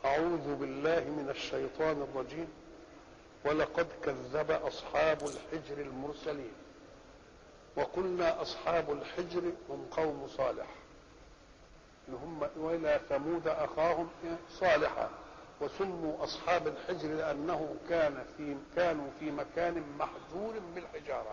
أعوذ بالله من الشيطان الرجيم ولقد كذب أصحاب الحجر المرسلين وقلنا أصحاب الحجر هم قوم صالح اللي هم وإلى ثمود أخاهم صالحا وسموا أصحاب الحجر لأنه كان في كانوا في مكان محجور بالحجارة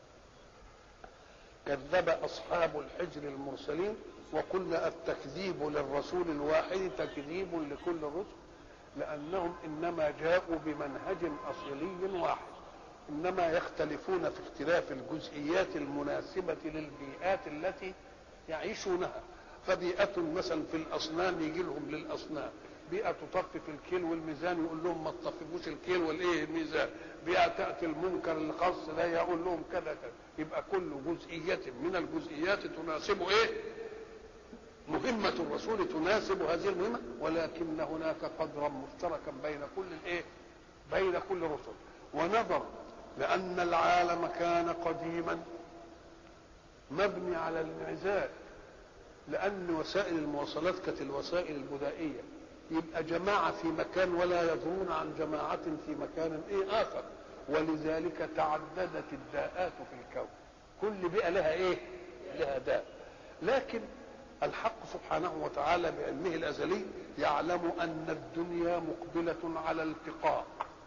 كذب أصحاب الحجر المرسلين وقلنا التكذيب للرسول الواحد تكذيب لكل الرسل لأنهم إنما جاءوا بمنهج أصيلي واحد إنما يختلفون في اختلاف الجزئيات المناسبة للبيئات التي يعيشونها فبيئة مثلا في الأصنام يجي لهم للأصنام بيئة تطفف الكيل والميزان يقول لهم ما تطففوش الكيل والايه الميزان بيئة تأتي المنكر الخاص لا يقول لهم كذا كذا يبقى كل جزئية من الجزئيات تناسب ايه مهمة الرسول تناسب هذه المهمة ولكن هناك قدرا مشتركا بين كل الايه بين كل رسل ونظر لأن العالم كان قديما مبني على الانعزال لأن وسائل المواصلات كانت الوسائل البدائية يبقى جماعة في مكان ولا يدرون عن جماعة في مكان ايه آخر ولذلك تعددت الداءات في الكون كل بيئة لها ايه لها داء لكن الحق سبحانه وتعالى بعلمه الأزلي يعلم أن الدنيا مقبلة على التقاء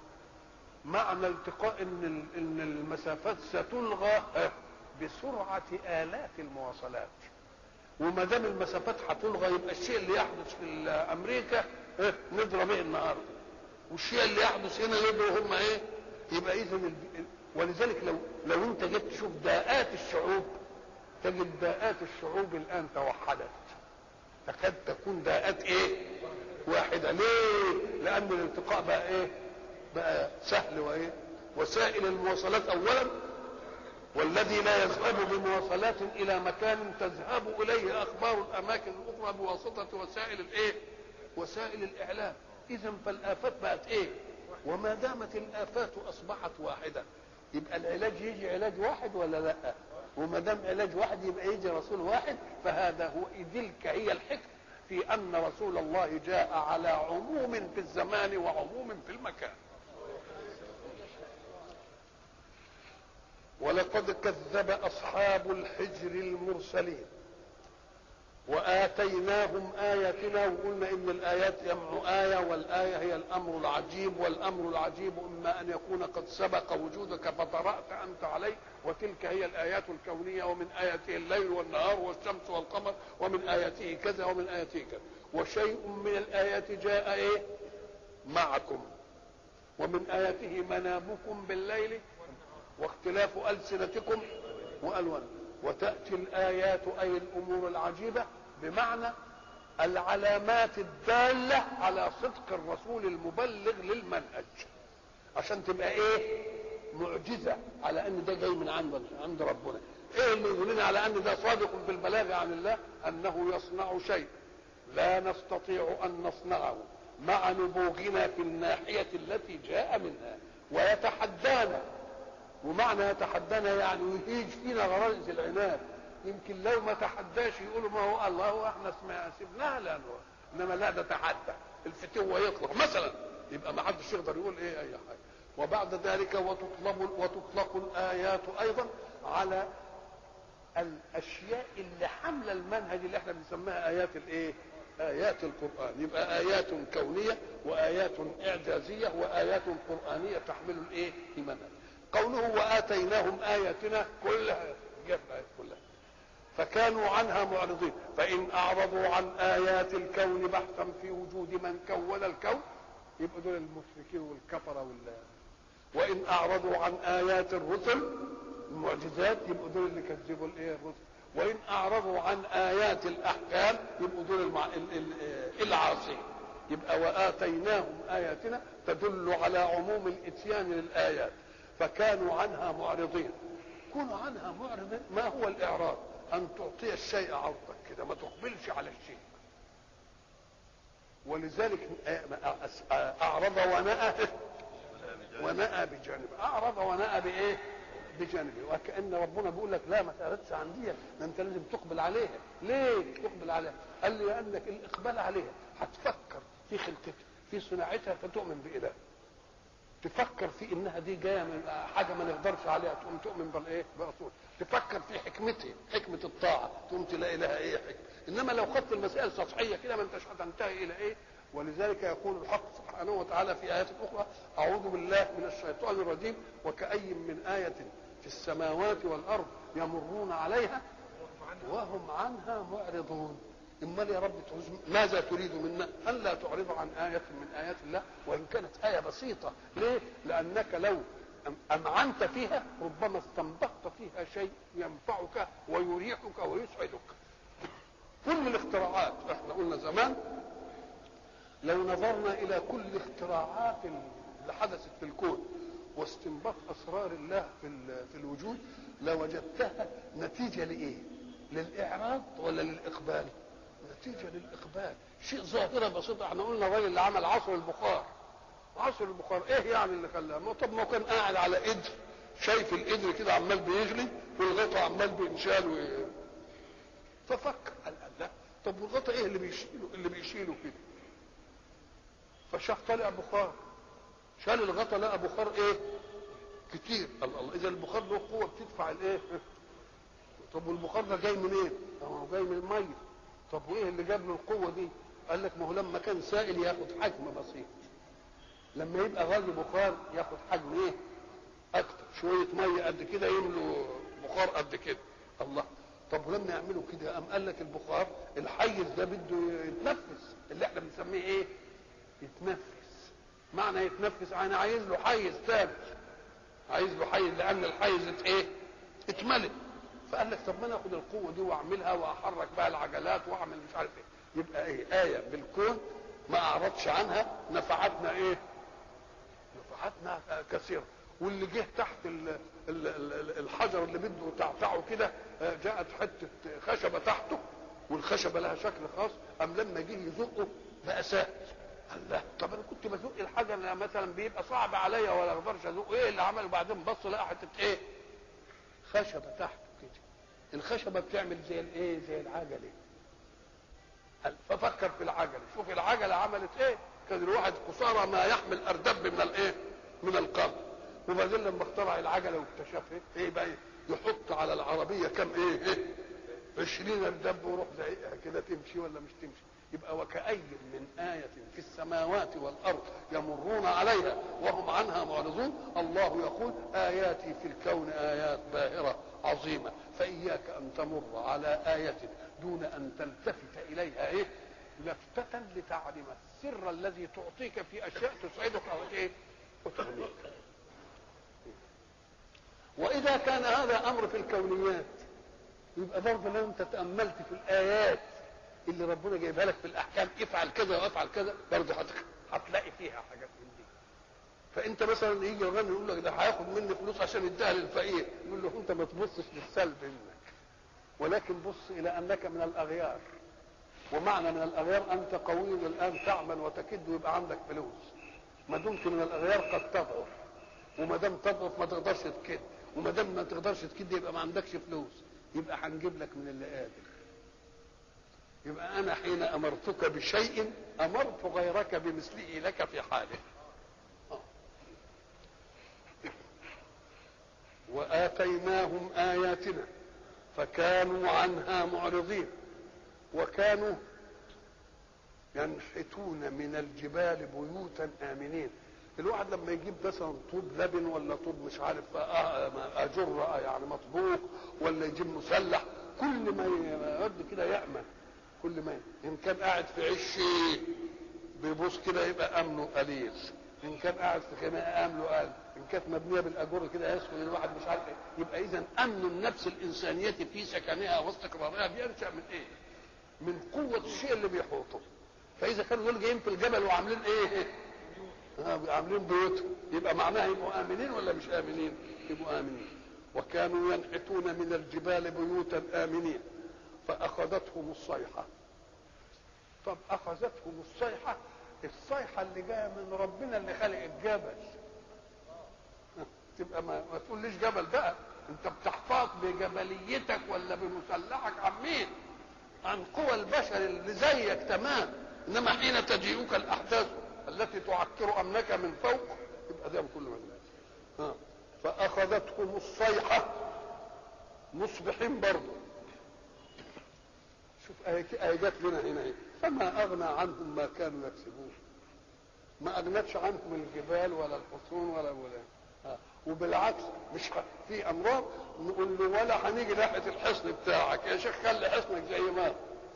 معنى التقاء ان ان المسافات ستلغى بسرعه الاف المواصلات وما دام المسافات هتلغى يبقى الشيء اللي يحدث في امريكا إيه؟ نضرب ايه النهارده والشيء اللي يحدث هنا يضرب هم ايه يبقى اذا ولذلك لو لو انت جيت تشوف داءات الشعوب تجد داءات الشعوب الان توحدت تكاد تكون داءات ايه واحده ليه لان الالتقاء بقى ايه بقى سهل وايه وسائل المواصلات اولا والذي لا يذهب بمواصلات الى مكان تذهب اليه اخبار الاماكن الاخرى بواسطه وسائل الايه وسائل الاعلام اذا فالافات بقت ايه وما دامت الافات اصبحت واحده يبقى العلاج يجي علاج واحد ولا لا وما دام علاج واحد يبقى يجي رسول واحد فهذا هو تلك هي الحكمه في ان رسول الله جاء على عموم في الزمان وعموم في المكان ولقد كذب اصحاب الحجر المرسلين واتيناهم اياتنا وقلنا ان الايات يمع ايه والايه هي الامر العجيب والامر العجيب اما ان يكون قد سبق وجودك فطرات انت عليه وتلك هي الايات الكونيه ومن اياته الليل والنهار والشمس والقمر ومن اياته كذا ومن اياته كذا وشيء من الايات جاء ايه معكم ومن اياته منامكم بالليل واختلاف ألسنتكم وألوان وتأتي الآيات أي الأمور العجيبة بمعنى العلامات الدالة على صدق الرسول المبلغ للمنهج عشان تبقى ايه معجزة على ان ده جاي من عند عند ربنا ايه اللي يدلنا على ان ده صادق في البلاغ عن الله انه يصنع شيء لا نستطيع ان نصنعه مع نبوغنا في الناحية التي جاء منها ويتحدانا ومعنى يتحدانا يعني يهيج فينا غرائز العناد يمكن لو ما تحداش يقولوا ما هو الله احنا سيبناها لانه انما لا ده تحدى الفتوه يطلق مثلا يبقى ما حدش يقدر يقول ايه اي حاجه وبعد ذلك وتطلب وتطلق الايات ايضا على الاشياء اللي حامله المنهج اللي احنا بنسميها ايات الايه؟ ايات القران يبقى ايات كونيه وايات اعجازيه وايات قرانيه تحمل الايه؟ المنهج قوله واتيناهم اياتنا كلها جت الايات كلها فكانوا عنها معرضين فان اعرضوا عن ايات الكون بحثا في وجود من كون الكون يبقوا دول المشركين والكفره وال وان اعرضوا عن ايات الرسل المعجزات يبقوا دول اللي كذبوا الايه الرسل وان اعرضوا عن ايات الاحكام يبقوا دول المع... العاصين يبقى واتيناهم اياتنا تدل على عموم الاتيان للايات فكانوا عنها معرضين كونوا عنها معرضين ما هو الاعراض ان تعطي الشيء عرضك كده ما تقبلش على الشيء ولذلك اعرض ونأى ونأى بجانبه اعرض ونأى بايه بجانبه وكأن ربنا بيقول لك لا ما تعرضش عن دي ده انت لازم تقبل عليها ليه تقبل عليها قال لي لانك الاقبال عليها هتفكر في خلقتها في صناعتها فتؤمن باله تفكر في انها دي جايه من حاجه ما نقدرش عليها تقوم تؤمن بالايه برسول تفكر في حكمته حكمه الطاعه تقوم تلاقي لها ايه حكمه انما لو خدت المسائل سطحيه كده ما انتش هتنتهي الى ايه ولذلك يقول الحق سبحانه وتعالى في ايات اخرى اعوذ بالله من الشيطان الرجيم وكأي من آية في السماوات والارض يمرون عليها وهم عنها معرضون امال يا رب تعوز ماذا تريد منا الا تعرض عن ايه من ايات الله وان كانت ايه بسيطه ليه لانك لو امعنت فيها ربما استنبطت فيها شيء ينفعك ويريحك ويسعدك كل الاختراعات احنا قلنا زمان لو نظرنا الى كل الاختراعات اللي حدثت في الكون واستنباط اسرار الله في في الوجود لوجدتها نتيجه لايه؟ للاعراض ولا للاقبال؟ نتيجه للاقبال شيء ظاهره بسيطه احنا قلنا الراجل اللي عمل عصر البخار عصر البخار ايه يعني اللي خلاه ما طب ما كان قاعد على قدر شايف القدر كده عمال بيغلي والغطا عمال بينشال و... ففكر قال لا طب والغطا ايه اللي بيشيله اللي بيشيله كده فشاف طلع بخار شال الغطا لقى بخار ايه كتير الله الله اذا البخار له قوه بتدفع الايه طب والبخار ده جاي منين إيه؟ هو جاي من الميه طب وايه اللي جاب له القوه دي قال لك ما هو لما كان سائل ياخد حجم بسيط لما يبقى غازي بخار ياخد حجم ايه اكتر شويه ميه قد كده يملوا بخار قد كده الله طب ولما يعملوا كده قام قال لك البخار الحيز ده بده يتنفس اللي احنا بنسميه ايه يتنفس معنى يتنفس انا عايز له حيز ثابت عايز له حيز لان الحيز ايه اتملئ فقال لك طب ما انا اخد القوه دي واعملها واحرك بقى العجلات واعمل مش عارف ايه يبقى ايه ايه بالكون ما اعرضش عنها نفعتنا ايه نفعتنا كثيرا واللي جه تحت ال ال ال الحجر اللي بده تعتعه كده جاءت حته خشبه تحته والخشبه لها شكل خاص ام لما جه يزقه بقى سهل الله طب انا كنت بزق الحجر مثلا بيبقى صعب عليا ولا اقدرش ازقه ايه اللي عمله بعدين بص لقى حته ايه خشبه تحته كده الخشبه بتعمل زي الايه زي العجله ففكر في العجله شوف العجله عملت ايه كان الواحد قصارى ما يحمل اردب من الايه من القمر وبعدين لما اخترع العجله واكتشف ايه, إيه بقى يحط على العربيه كم ايه, إيه 20 اردب ويروح زيقها كده تمشي ولا مش تمشي يبقى وكأي من آية في السماوات والأرض يمرون عليها وهم عنها معرضون الله يقول آياتي في الكون آيات باهرة عظيمة فإياك أن تمر على آية دون أن تلتفت إليها إيه لفتة لتعلم السر الذي تعطيك في أشياء تسعدك أو إيه وتغنيك وإذا كان هذا أمر في الكونيات يبقى برضه لو أنت تأملت في الآيات اللي ربنا جايبها لك في الاحكام افعل كذا وافعل كذا برضه هتلاقي فيها حاجات من دي فانت مثلا يجي الغني يقول لك ده هياخد مني فلوس عشان يديها للفقير يقول له انت ما تبصش للسلب منك ولكن بص الى انك من الاغيار ومعنى من الاغيار انت قوي الان تعمل وتكد ويبقى عندك فلوس ما دمت من الاغيار قد تضعف وما دام تضعف ما تقدرش تكد وما دام ما تقدرش تكد يبقى ما عندكش فلوس يبقى هنجيب لك من اللي قادر يبقى انا حين امرتك بشيء امرت غيرك بمثله لك في حاله واتيناهم اياتنا فكانوا عنها معرضين وكانوا ينحتون من الجبال بيوتا امنين الواحد لما يجيب مثلا طوب لبن ولا طوب مش عارف اجر يعني مطبوخ ولا يجيب مسلح كل ما يرد كده يامن كل ما ان كان قاعد في عش بيبص كده يبقى امنه قليل ان كان قاعد في خناقه امنه قل ان كانت مبنيه بالاجور كده يسكن الواحد مش عارف ايه يبقى اذا امن النفس الانسانيه في سكنها واستقرارها بينشا من ايه؟ من قوه الشيء اللي بيحوطه فاذا كانوا دول جايين في الجبل وعاملين ايه؟ آه عاملين بيوتهم يبقى معناها يبقوا امنين ولا مش امنين؟ يبقوا امنين وكانوا ينحتون من الجبال بيوتا امنين فاخذتهم الصيحه طب اخذتهم الصيحه الصيحه اللي جايه من ربنا اللي خلق الجبل تبقى ما, ما تقوليش جبل بقى انت بتحتاط بجبليتك ولا بمسلحك عن مين عن قوى البشر اللي زيك تمام انما حين تجيئك الاحداث التي تعكر امنك من فوق يبقى ده كل من ها فاخذتهم الصيحه مصبحين برضه شوف آية جت لنا هنا ايه فما اغنى عنهم ما كانوا يكسبون ما اغنتش عنهم الجبال ولا الحصون ولا ولا ها. وبالعكس مش في امراض نقول له ولا هنيجي ناحيه الحصن بتاعك يا شيخ خلي حصنك زي ما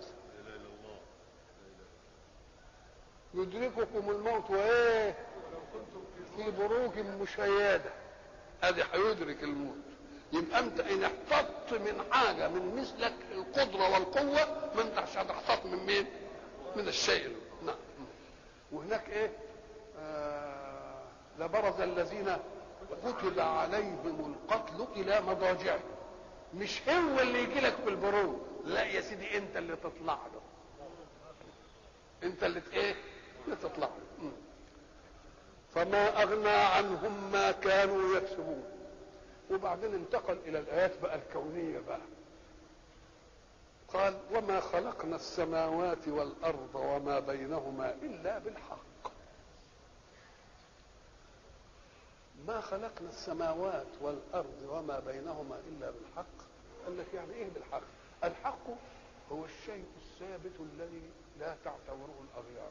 يدرككم الموت وايه في بروج مشيده ادي هيدرك الموت يبقى انت ان احتطت من حاجه من مثلك القدره والقوه ما انت هتحتط من مين؟ من الشيء نعم وهناك ايه؟ آه لبرز الذين كتب عليهم القتل الى مضاجعهم مش هو اللي يجي لك في البروج لا يا سيدي انت اللي تطلع له انت اللي ايه؟ اللي تطلع له فما اغنى عنهم ما كانوا يكسبون وبعدين انتقل الى الايات بقى الكونيه بقى قال وما خلقنا السماوات والارض وما بينهما الا بالحق ما خلقنا السماوات والارض وما بينهما الا بالحق قال لك يعني ايه بالحق الحق هو الشيء الثابت الذي لا تعتبره الاغيار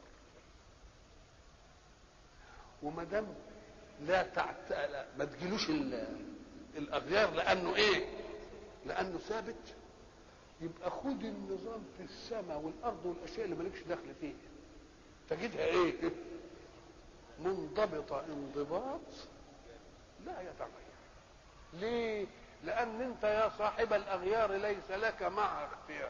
وما دام لا تعت... لا ما تجيلوش الاغيار لانه ايه لانه ثابت يبقى خد النظام في السماء والارض والاشياء اللي مالكش دخل فيها تجدها ايه منضبطه انضباط لا يتغير ليه لان انت يا صاحب الاغيار ليس لك معها اختيار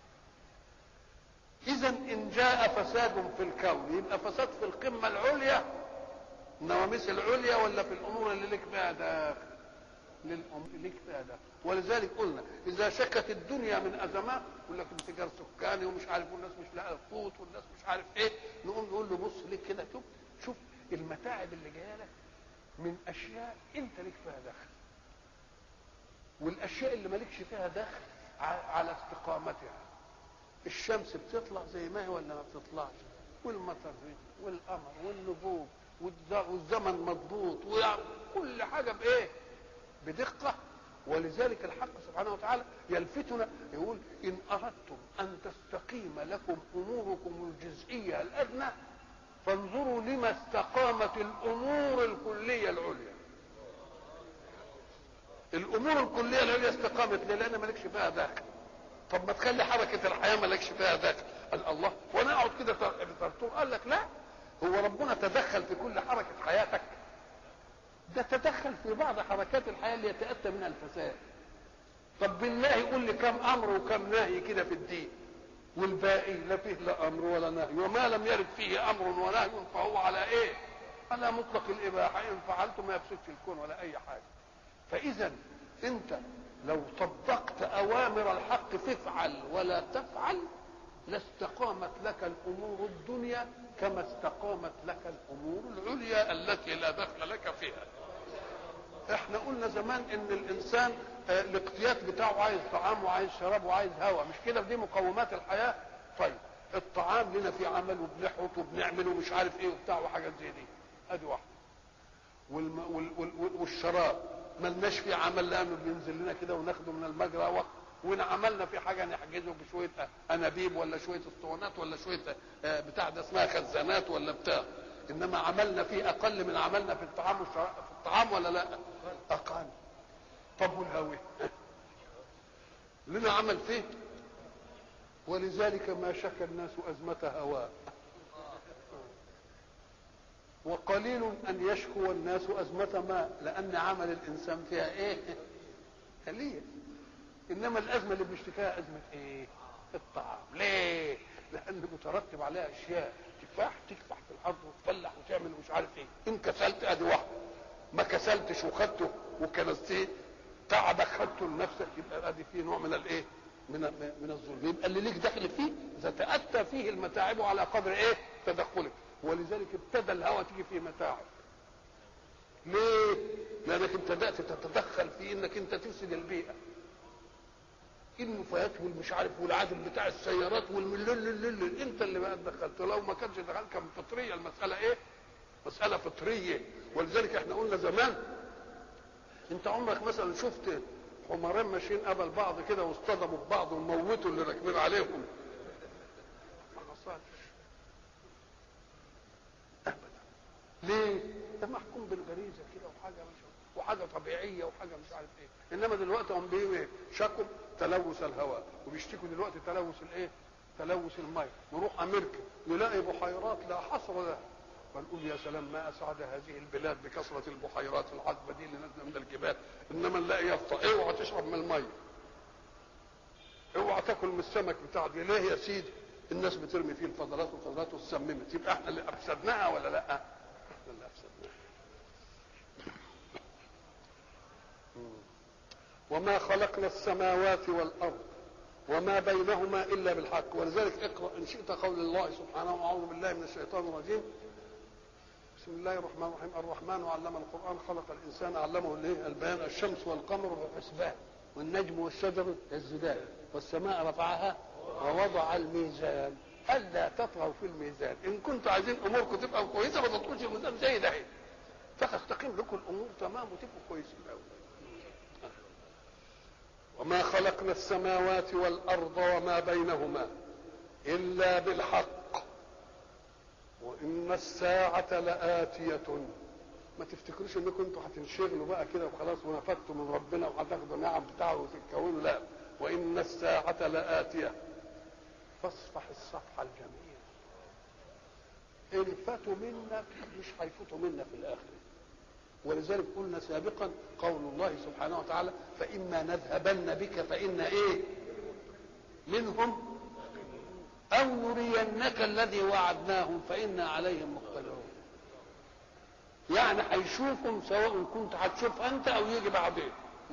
اذا ان جاء فساد في الكون يبقى فساد في القمه العليا النواميس العليا ولا في الامور اللي لك فيها داخل للأم لك فيها داخل ولذلك قلنا اذا شكت الدنيا من ازمات يقول لك انفجار سكاني ومش عارف والناس مش لاقيه قوت والناس مش عارف ايه نقوم نقول له بص لك كده شوف شوف المتاعب اللي جايه لك من اشياء انت لك فيها دخل والاشياء اللي مالكش فيها دخل على استقامتها الشمس بتطلع زي ما هي ولا ما بتطلعش والمطر والقمر والنجوم والزمن مضبوط وكل حاجه بايه بدقه ولذلك الحق سبحانه وتعالى يلفتنا يقول ان اردتم ان تستقيم لكم اموركم الجزئيه الادنى فانظروا لما استقامت الامور الكليه العليا الامور الكليه العليا استقامت ليه لان مالكش فيها داخل طب ما تخلي حركه الحياه مالكش فيها داخل قال الله وانا اقعد كده بترتور قال لك لا هو ربنا تدخل في كل حركه حياتك ده تدخل في بعض حركات الحياه اللي يتاتى منها الفساد طب بالله يقول لي كم امر وكم نهي كده في الدين والباقي لا فيه لا امر ولا نهي وما لم يرد فيه امر ونهي فهو على ايه على مطلق الاباحه ان فعلت ما يفسدش الكون ولا اي حاجه فاذا انت لو طبقت اوامر الحق تفعل ولا تفعل لاستقامت لك الامور الدنيا كما استقامت لك الامور العليا التي لا دخل لك فيها احنا قلنا زمان ان الانسان الاقتيات بتاعه عايز طعام وعايز شراب وعايز هواء مش كده دي مقومات الحياه طيب الطعام لنا في عمل وبنحرط وبنعمل ومش عارف ايه وبتاع وحاجات زي دي ادي واحده والم... وال... وال... والشراب ملناش في عمل لانه بينزل لنا كده وناخده من المجرى وقت وان عملنا في حاجه نحجزه بشويه انابيب ولا شويه اسطوانات ولا شويه بتاع ده اسمها خزانات ولا بتاع انما عملنا فيه اقل من عملنا في الطعام والشراب في الطعام ولا لا؟ اقل طب والهواء لنا عمل فيه ولذلك ما شكى الناس أزمة هواء وقليل أن يشكو الناس أزمة ماء لأن عمل الإنسان فيها إيه؟ قليل إنما الأزمة اللي بنشتكيها أزمة إيه؟ الطعام ليه؟ لأن مترتب عليها أشياء تفاح تكفح في الأرض وتفلح وتعمل ومش عارف إيه إن كسلت أدي واحدة ما كسلتش وخدته وكنستيه تعبك خدته لنفسك يبقى ادي فيه نوع من الايه؟ من من الظلم يبقى اللي ليك دخل فيه تتاتى فيه المتاعب على قدر ايه؟ تدخلك ولذلك ابتدى الهوى تيجي فيه متاعب ليه؟ لانك ابتدات تتدخل في انك انت تفسد البيئه النفايات والمش عارف والعدد بتاع السيارات والملل انت اللي بقى دخلت لو ما كانش دخلت كان فطريه المساله ايه؟ مساله فطريه ولذلك احنا قلنا زمان انت عمرك مثلا شفت حمارين ماشيين قبل بعض كده واصطدموا ببعض وموتوا اللي راكبين عليهم ما حصلش ابدا ليه؟ ده محكوم بالغريزه كده وحاجه مش وحاجه طبيعيه وحاجه مش عارف ايه انما دلوقتي هم بيه شكوا تلوث الهواء وبيشتكوا دلوقتي تلوث الايه؟ تلوث الماء نروح امريكا نلاقي بحيرات لا حصر لها فنقول يا سلام ما اسعد هذه البلاد بكثره البحيرات العذبه دي اللي نازله من الجبال انما نلاقي يافطه اوعى تشرب من الميه اوعى تاكل من السمك بتاع دي ليه يا سيدي الناس بترمي فيه الفضلات والفضلات وتسممت يبقى احنا اللي افسدناها ولا لا؟ احنا اللي افسدناها وما خلقنا السماوات والارض وما بينهما الا بالحق ولذلك اقرا ان شئت قول الله سبحانه واعوذ بالله من الشيطان الرجيم بسم الله الرحمن الرحيم الرحمن علم القران خلق الانسان علمه الايه البيان الشمس والقمر بحسبان والنجم والشجر يسجدان والسماء رفعها ووضع الميزان الا تطغوا في الميزان ان كنتم عايزين اموركم تبقى كويسه ما تطغوش الميزان زي ده فتستقيم لكم الامور تمام وتبقوا كويسين قوي وما خلقنا السماوات والارض وما بينهما الا بالحق وان الساعه لاتيه ما تفتكروش انكم انتوا هتنشغلوا بقى كده وخلاص ونفدتوا من ربنا وهتاخدوا نعم بتاعه وتتكونوا لا وان الساعه لاتيه فاصفح الصفح الجميل ان فاتوا منك مش هيفوتوا منا في الاخره ولذلك قلنا سابقا قول الله سبحانه وتعالى فإما نذهبن بك فإن إيه منهم أو نرينك الذي وعدناهم فإنا عليهم مقتدرون يعني هيشوفهم سواء كنت هتشوف أنت أو يجي بعدين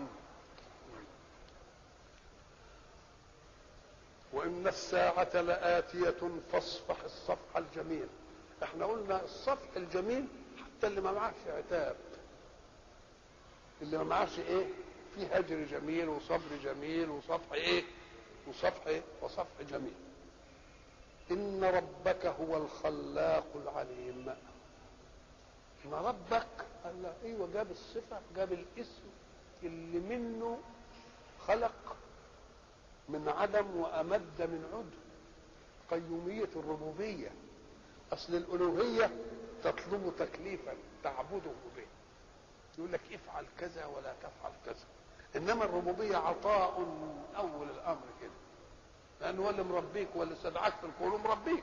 وإن الساعة لآتية فاصفح الصفح الجميل احنا قلنا الصفح الجميل حتى اللي ما معكش عتاب اللي ما معاش ايه في هجر جميل وصبر جميل وصفح ايه وصفح ايه وصفح جميل ان ربك هو الخلاق العليم ان ربك قال لا ايوه جاب الصفه جاب الاسم اللي منه خلق من عدم وامد من عدم قيوميه الربوبيه اصل الالوهيه تطلب تكليفا تعبده به يقول لك افعل كذا ولا تفعل كذا انما الربوبيه عطاء من اول الامر كده لانه هو اللي مربيك هو اللي استدعاك في الكون مربيك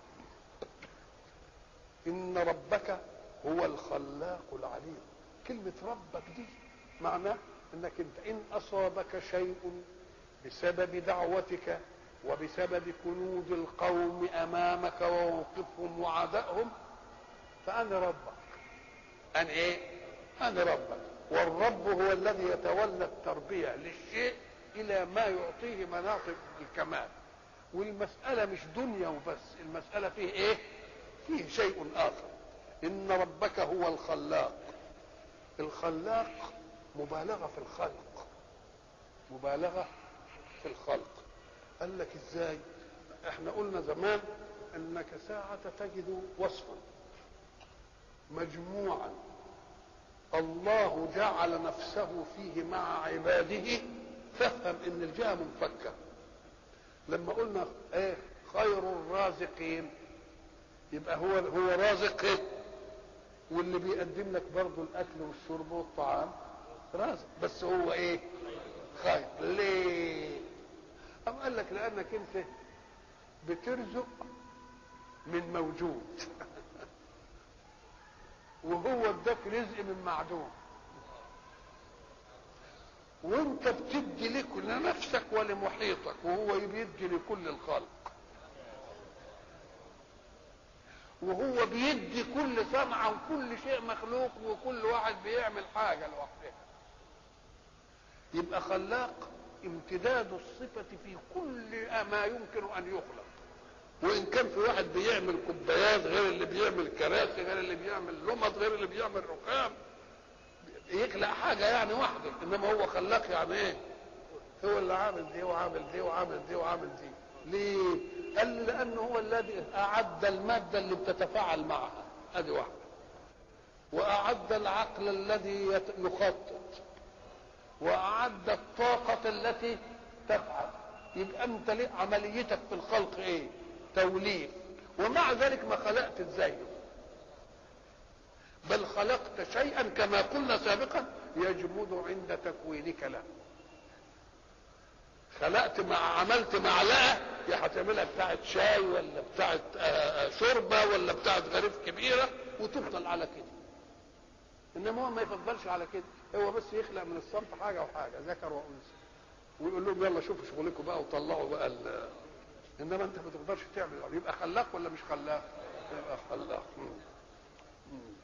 ان ربك هو الخلاق العليم كلمه ربك دي معناه انك انت ان اصابك شيء بسبب دعوتك وبسبب كنود القوم امامك وموقفهم وعدائهم فانا ربك ان ايه انا ربك والرب هو الذي يتولى التربيه للشيء الى ما يعطيه مناطق الكمال والمساله مش دنيا وبس المساله فيه ايه فيه شيء اخر ان ربك هو الخلاق الخلاق مبالغه في الخلق مبالغه في الخلق قال لك ازاي احنا قلنا زمان انك ساعه تجد وصفا مجموعا الله جعل نفسه فيه مع عباده فافهم ان الجهه منفكه لما قلنا ايه خير الرازقين يبقى هو هو رازق ايه واللي بيقدم لك برضه الاكل والشرب والطعام رازق بس هو ايه خير ليه أم قال لك لانك انت بترزق من موجود وهو اداك رزق من معدوم وانت بتدي لك لنفسك ولمحيطك وهو بيدي لكل الخلق وهو بيدي كل صنعة وكل شيء مخلوق وكل واحد بيعمل حاجة لوحده يبقى خلاق امتداد الصفة في كل ما يمكن أن يخلق وإن كان في واحد بيعمل كوبايات غير اللي بيعمل كراسي غير اللي بيعمل لمض غير اللي بيعمل رخام يخلق حاجة يعني واحدة إنما هو خلاق يعني إيه هو اللي عامل دي وعامل دي وعامل دي وعامل دي ليه قال لي لانه هو الذي اعد الماده اللي بتتفاعل معها ادي واحده واعد العقل الذي يت- يخطط واعد الطاقه التي تفعل يبقى انت ليه عمليتك في الخلق ايه توليف ومع ذلك ما خلقت زيه بل خلقت شيئا كما قلنا سابقا يجمد عند تكوينك له خلقت مع عملت معلقه يا هتعملها بتاعت شاي ولا بتاعت آه، شوربه ولا بتاعت غريف كبيره وتفضل على كده انما هو ما يفضلش على كده هو بس يخلق من الصمت حاجه وحاجه ذكر وانثى ويقول لهم يلا شوفوا شغلكم بقى وطلعوا بقى ال- انما انت ما تقدرش تعمل يبقى خلاق ولا مش خلاق؟ يبقى خلاق مم. مم.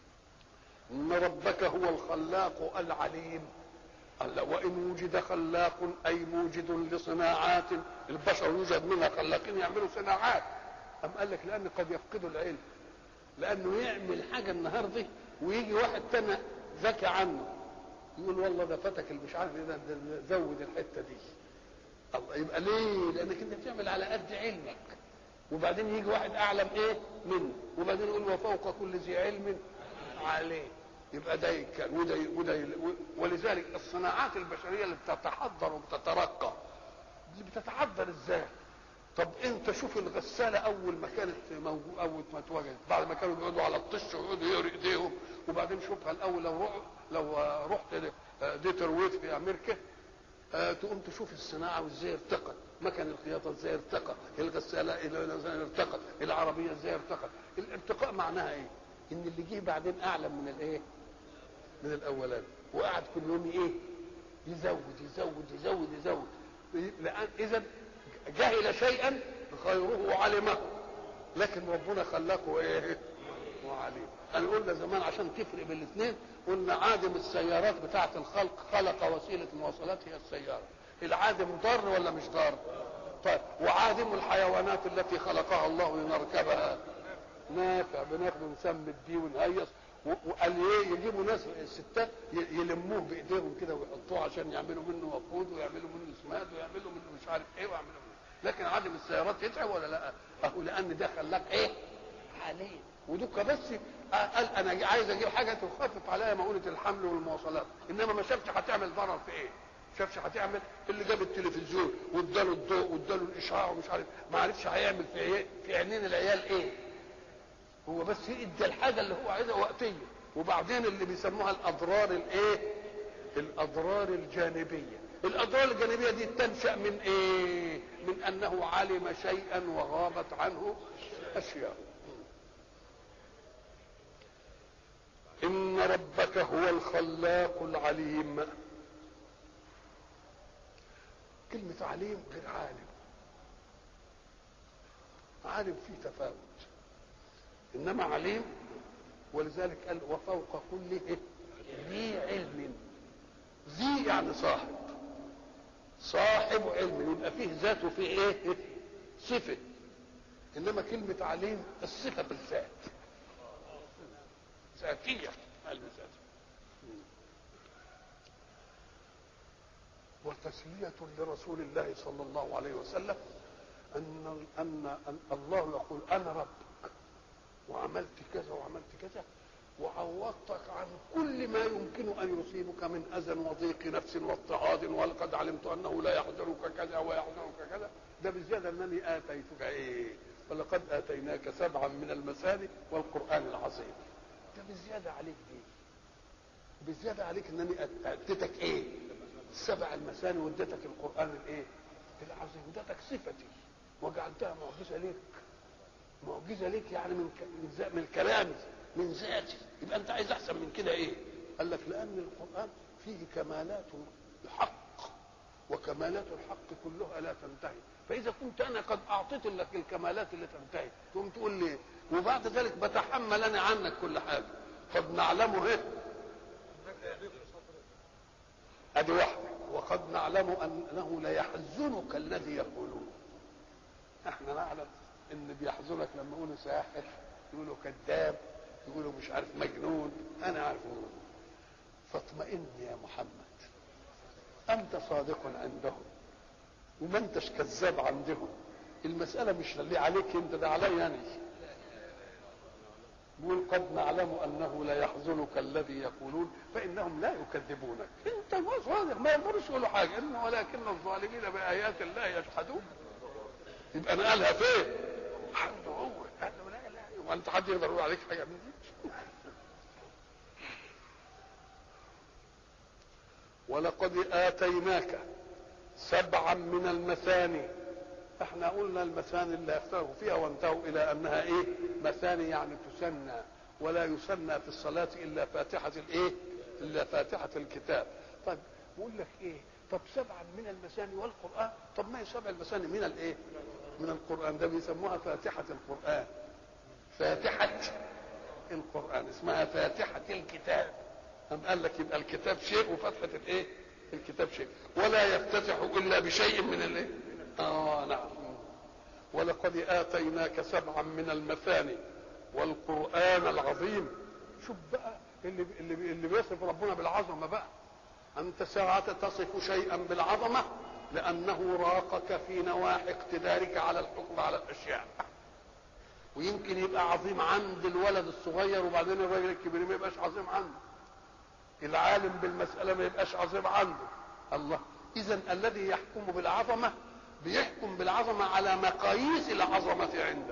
ان ربك هو الخلاق العليم قال وان وجد خلاق اي موجد لصناعات البشر يوجد منها خلاقين يعملوا صناعات ام قال لك لان قد يفقدوا العلم لانه يعمل حاجه النهارده ويجي واحد تاني ذكي عنه يقول والله ده فتك اللي مش عارف ايه ده ده زود الحته دي الله يبقى ليه؟ لانك انت بتعمل على قد علمك وبعدين يجي واحد اعلم ايه منه وبعدين يقول وفوق كل ذي علم عليه يبقى ده كان وده وده ولذلك الصناعات البشريه اللي بتتحضر وبتترقى دي بتتحضر ازاي؟ طب انت شوف الغساله اول ما كانت موجوده اول ما اتوجدت بعد ما كانوا بيقعدوا على الطش ويقعدوا يقروا ايديهم وبعدين شوفها الاول لو روح لو رحت ديترويت في امريكا آه، تقوم تشوف الصناعه وازاي ارتقت مكن الخياطه ازاي ارتقى الغساله ازاي ارتقت العربيه ازاي ارتقت الارتقاء معناها ايه ان اللي جه بعدين اعلم من الايه من الاولاني وقعد كل يوم ايه يزود يزود يزود يزود لان اذا جهل شيئا غيره علمه لكن ربنا خلقه ايه وعليم انا قلنا زمان عشان تفرق بين الاثنين قلنا عادم السيارات بتاعه الخلق خلق وسيله مواصلات هي السياره العادم ضار ولا مش ضار طيب وعادم الحيوانات التي خلقها الله لنركبها نافع بناخده نسمي الدي ونهيص و- وقال ايه يجيبوا ناس الستات ي- يلموه بايديهم كده ويحطوه عشان يعملوا منه وقود ويعملوا منه اسماد ويعملوا منه مش عارف ايه ويعملوا منه لكن عادم السيارات يتعب ولا لا؟ اهو لان ده خلاك ايه؟ عليه ودك بس قال انا عايز اجيب حاجه تخفف عليا مؤونه الحمل والمواصلات انما ما شافش هتعمل ضرر في ايه؟ شافش هتعمل اللي جاب التلفزيون واداله الضوء واداله الاشعاع ومش عارف ما عرفش هيعمل في ايه في عينين العيال ايه؟ هو بس ادى الحاجه اللي هو عايزها وقتيه وبعدين اللي بيسموها الاضرار الايه؟ الاضرار الجانبيه الاضرار الجانبيه دي تنشا من ايه؟ من انه علم شيئا وغابت عنه اشياء ان ربك هو الخلاق العليم كلمة عليم غير عالم عالم فيه تفاوت انما عليم ولذلك قال وفوق كل إيه؟ ذي علم ذي يعني صاحب صاحب علم يبقى فيه ذات وفيه ايه صفه انما كلمه عليم الصفه بالذات ذاتيه علم ذاتي وتسلية لرسول الله صلى الله عليه وسلم أن أن أن الله يقول أنا ربك وعملت كذا وعملت كذا وعوضتك عن كل ما يمكن ان يصيبك من اذى وضيق نفس واضطهاد ولقد علمت انه لا يحزنك كذا ويحزنك كذا ده بالزياده انني اتيتك ايه ولقد اتيناك سبعا من المثاني والقران العظيم ده بالزياده عليك دي بالزياده عليك انني اديتك ايه سبع المثاني واديتك القران الايه العظيم اديتك صفتي وجعلتها معجزه ليك معجزه ليك يعني من ك... من, ز... من كلامي من ذاتي يبقى انت عايز احسن من كده ايه قال لك لان القران فيه كمالات الحق وكمالات الحق كلها لا تنتهي فاذا كنت انا قد اعطيت لك الكمالات اللي تنتهي تقوم تقول لي وبعد ذلك بتحمل انا عنك كل حاجه قد نعلمه ايه ادي واحده وقد نعلم انه ليحزنك الذي يقولون احنا نعلم ان بيحزنك لما يقولوا ساحر يقولوا كذاب يقولوا مش عارف مجنون انا عارف فاطمئن يا محمد انت صادق عندهم وما انتش كذاب عندهم المساله مش اللي عليك انت ده عليا انا بيقول قد نعلم انه لا يحزنك الذي يقولون فانهم لا يكذبونك انت ما صادق ما يقدرش يقولوا حاجه انه ولكن الظالمين بايات الله يجحدون يبقى انا قالها فين؟ عنده هو قال له لا لا وانت حد يقدر يقول عليك حاجه من دي ولقد اتيناك سبعا من المثاني احنا قلنا المثاني اللي اختلفوا فيها وانتهوا الى انها ايه مثاني يعني تسنى ولا يسنى في الصلاة الا فاتحة الايه الا فاتحة الكتاب طيب بقول لك ايه طب سبعا من المثاني والقرآن طب ما هي سبع المثاني من الايه من القرآن ده بيسموها فاتحة القرآن فاتحة القرآن اسمها فاتحة الكتاب أم قال لك يبقى الكتاب شيء وفتحة الايه الكتاب شيء ولا يفتتح الا بشيء من الايه اه نعم ولقد اتيناك سبعا من المثاني والقران العظيم شوف بقى اللي اللي اللي بيصف ربنا بالعظمه بقى انت ساعة تصف شيئا بالعظمه لانه راقك في نواحي اقتدارك على الحكم على الاشياء ويمكن يبقى عظيم عند الولد الصغير وبعدين الراجل الكبير ما يبقاش عظيم عنده العالم بالمسألة ما يبقاش عظيم عنده الله إذا الذي يحكم بالعظمة بيحكم بالعظمة على مقاييس العظمة عنده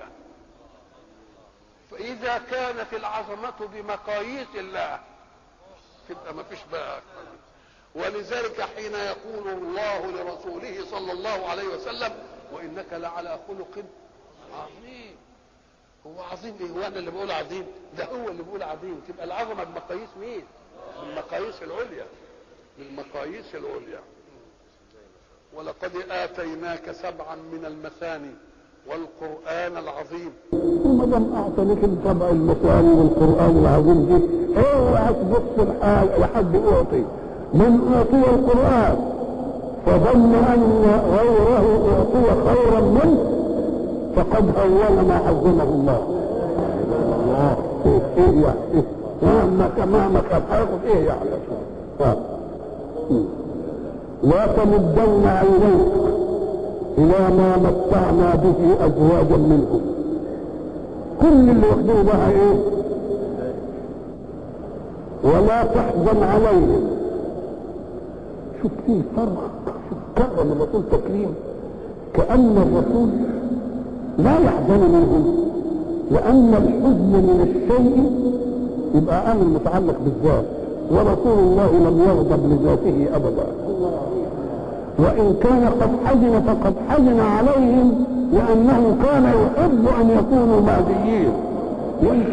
فإذا كانت العظمة بمقاييس الله تبقى ما فيش بقى ولذلك حين يقول الله لرسوله صلى الله عليه وسلم وإنك لعلى خلق عظيم هو عظيم ايه هو انا اللي بقول عظيم ده هو اللي بيقول عظيم تبقى العظمه بمقاييس مين بالمقاييس العليا بالمقاييس العليا ولقد آتيناك سبعا من المثاني والقرآن العظيم ما دام اعطانيك السبع المثاني والقران العظيم دي اوعى تبص لحال لحد اعطي من اعطي القران فظن ان غيره اعطي خيرا منه فقد هون ما عظمه الله الله ايه ايه يعني إيه؟ مهما كان مهما كان هياخد ايه يعني آه. لا تمدن عينيك الى ما متعنا به ازواجا منهم كل اللي واخدينه بقى ايه ولا تحزن عليهم شوف فيه فرق شوف كرم الرسول تكريم كأن الرسول لا يحزن منهم لأن الحزن من الشيء يبقى أمر متعلق بالذات ورسول الله لم يغضب لذاته أبدا وإن كان قد حزن فقد حزن عليهم لأنه كان يحب أن يكونوا مهديين وإن